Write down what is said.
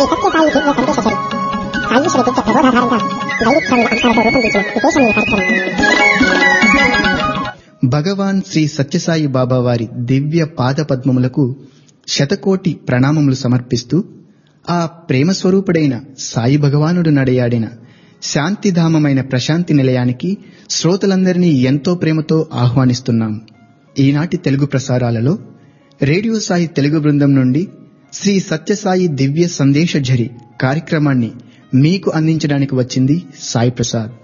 సత్యసాయి దివ్య సందేశ సాయి శ్రీ దివ్య ప్రబోధాధారంగా దైవిక స్వామి అంశాలతో రూపొందించిన విశేషమైన కార్యక్రమం భగవాన్ శ్రీ సత్యసాయి బాబా వారి దివ్య పాద పద్మములకు శతకోటి ప్రణామములు సమర్పిస్తూ ఆ ప్రేమ స్వరూపుడైన సాయి భగవానుడు నడయాడిన శాంతిధామమైన ప్రశాంతి నిలయానికి శ్రోతలందరినీ ఎంతో ప్రేమతో ఆహ్వానిస్తున్నాం ఈనాటి తెలుగు ప్రసారాలలో రేడియో సాయి తెలుగు బృందం నుండి శ్రీ సత్యసాయి దివ్య సందేశ ఝరి కార్యక్రమాన్ని మీకు అందించడానికి వచ్చింది సాయి ప్రసాద్